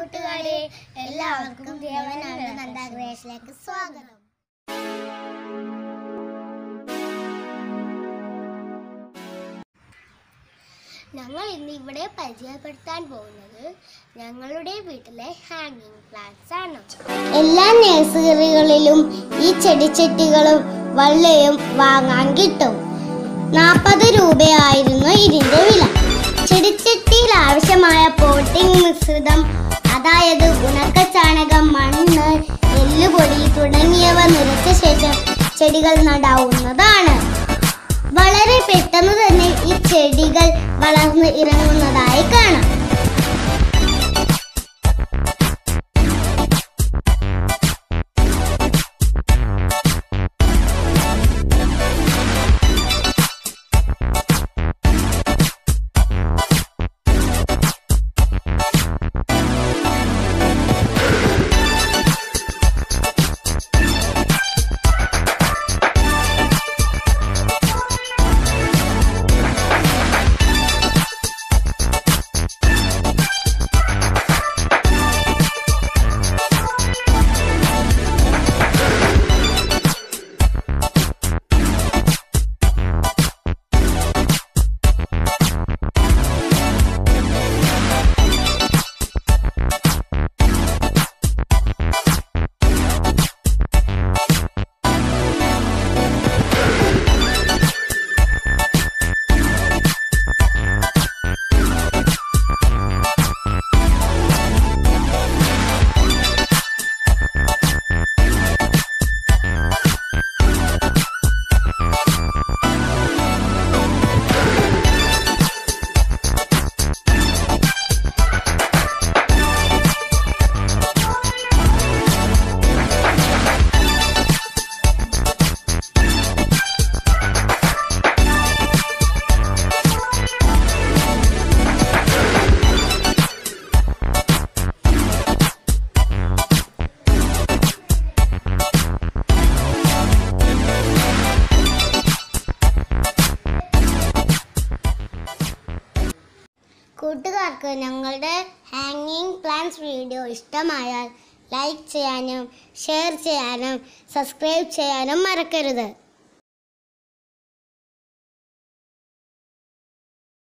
കൂട്ടുകാരെ എല്ലാവർക്കും ദേവനാട് നന്ദാഗ്രേഷിലേക്ക് സ്വാഗതം ഞങ്ങൾ ഇന്ന് ഇവിടെ പരിചയപ്പെടുത്താൻ പോകുന്നത് ഞങ്ങളുടെ വീട്ടിലെ ഹാങ്ങിങ് പ്ലാന്റ്സ് ആണ് എല്ലാ നഴ്സറികളിലും ഈ ചെടിച്ചട്ടികളും വള്ളയും വാങ്ങാൻ കിട്ടും നാൽപ്പത് രൂപയായിരുന്നു ഇതിന്റെ വില ചെടിച്ചട്ടിയിൽ ആവശ്യമായ പോട്ടിംഗ് മിശ്രിതം അതായത് ഉണക്ക ചാണകം മണ്ണ് എല്ലുപൊടി തുടങ്ങിയവ നിറച്ച ശേഷം ചെടികൾ നടാവുന്നതാണ് വളരെ പെട്ടെന്ന് തന്നെ ഈ ചെടികൾ വളർന്ന് ഇറങ്ങുന്നതായി കാണാം കൂട്ടുകാർക്ക് ഞങ്ങളുടെ ഹാങ്ങിങ് പ്ലാന്റ്സ് വീഡിയോ ഇഷ്ടമായാൽ ലൈക്ക് ചെയ്യാനും ഷെയർ ചെയ്യാനും സബ്സ്ക്രൈബ് ചെയ്യാനും മറക്കരുത്